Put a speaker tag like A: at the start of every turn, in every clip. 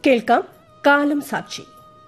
A: കേൾക്കാം കാലം സാക്ഷി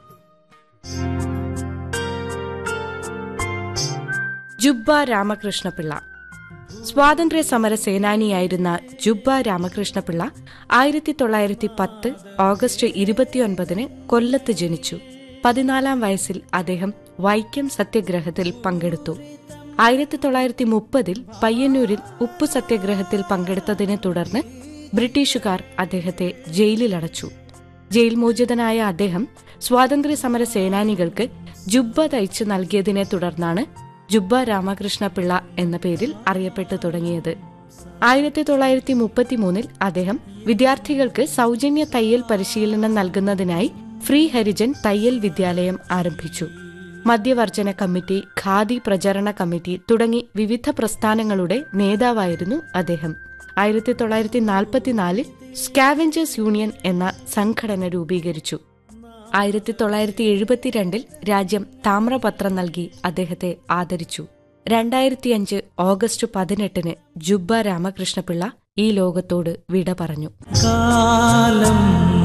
B: ജുബ്ബ രാമകൃഷ്ണപിള്ള സ്വാതന്ത്ര്യ സമര സേനാനിയായിരുന്ന ജുബ്ബ രാമകൃഷ്ണപിള്ള ആയിരത്തി തൊള്ളായിരത്തി പത്ത് ഓഗസ്റ്റ് ഇരുപത്തിയൊൻപതിന് കൊല്ലത്ത് ജനിച്ചു പതിനാലാം വയസ്സിൽ അദ്ദേഹം വൈക്കം സത്യഗ്രഹത്തിൽ പങ്കെടുത്തു ആയിരത്തി തൊള്ളായിരത്തി മുപ്പതിൽ പയ്യന്നൂരിൽ ഉപ്പു സത്യഗ്രഹത്തിൽ പങ്കെടുത്തതിനെ തുടർന്ന് ബ്രിട്ടീഷുകാർ അദ്ദേഹത്തെ ജയിലിലടച്ചു ജയിൽ മോചിതനായ അദ്ദേഹം സ്വാതന്ത്ര്യ സമര സേനാനികൾക്ക് ജുബ്ബ തയ്ച്ചു നൽകിയതിനെ തുടർന്നാണ് ജുബ്ബ രാമകൃഷ്ണ പിള്ള എന്ന പേരിൽ അറിയപ്പെട്ടു തുടങ്ങിയത് ആയിരത്തി തൊള്ളായിരത്തി മുപ്പത്തിമൂന്നിൽ അദ്ദേഹം വിദ്യാർത്ഥികൾക്ക് സൗജന്യ തയ്യൽ പരിശീലനം നൽകുന്നതിനായി ഫ്രീ ഹരിജൻ തയ്യൽ വിദ്യാലയം ആരംഭിച്ചു മദ്യവർജന കമ്മിറ്റി ഖാദി പ്രചരണ കമ്മിറ്റി തുടങ്ങി വിവിധ പ്രസ്ഥാനങ്ങളുടെ നേതാവായിരുന്നു അദ്ദേഹം ആയിരത്തി തൊള്ളായിരത്തി നാൽപ്പത്തിനാലിൽ സ്കാവഞ്ചേഴ്സ് യൂണിയൻ എന്ന സംഘടന രൂപീകരിച്ചു ആയിരത്തി തൊള്ളായിരത്തി എഴുപത്തിരണ്ടിൽ രാജ്യം താമ്രപത്രം നൽകി അദ്ദേഹത്തെ ആദരിച്ചു രണ്ടായിരത്തിയഞ്ച് ഓഗസ്റ്റ് പതിനെട്ടിന് ജുബ്ബ രാമകൃഷ്ണപിള്ള ഈ ലോകത്തോട് വിട പറഞ്ഞു
C: കാലം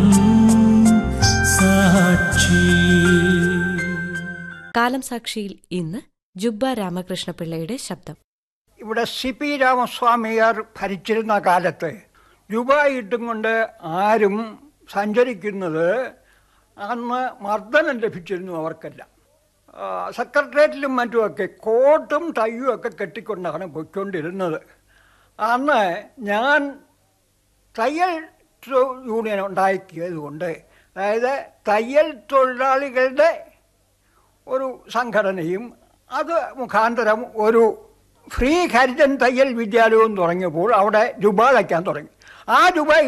C: സാക്ഷി
B: കാലം സാക്ഷിയിൽ ഇന്ന് ജുബ്ബ രാമകൃഷ്ണപിള്ളയുടെ ശബ്ദം
D: ഇവിടെ സി പി രാമസ്വാമിയാർ ഭരിച്ചിരുന്ന കാലത്ത് ദുബായ് ഇട്ടും കൊണ്ട് ആരും സഞ്ചരിക്കുന്നത് അന്ന് മർദ്ദനം ലഭിച്ചിരുന്നു അവർക്കെല്ലാം ആ, സെക്രട്ടേറിയറ്റിലും മറ്റുമൊക്കെ കോട്ടും തയ്യും ഒക്കെ കെട്ടിക്കൊണ്ടാണ് പൊയ്ക്കൊണ്ടിരുന്നത് അന്ന് ഞാൻ തയ്യൽ തൊ- യൂണിയൻ ഉണ്ടാക്കിയത് കൊണ്ട് അതായത് തയ്യൽ തൊഴിലാളികളുടെ ഒരു സംഘടനയും അത് മുഖാന്തരം ഒരു ഫ്രീ ഹരിജൻ തയ്യൽ വിദ്യാലയവും തുടങ്ങിയപ്പോൾ അവിടെ രൂപ തയ്ക്കാൻ തുടങ്ങി ആ രൂപ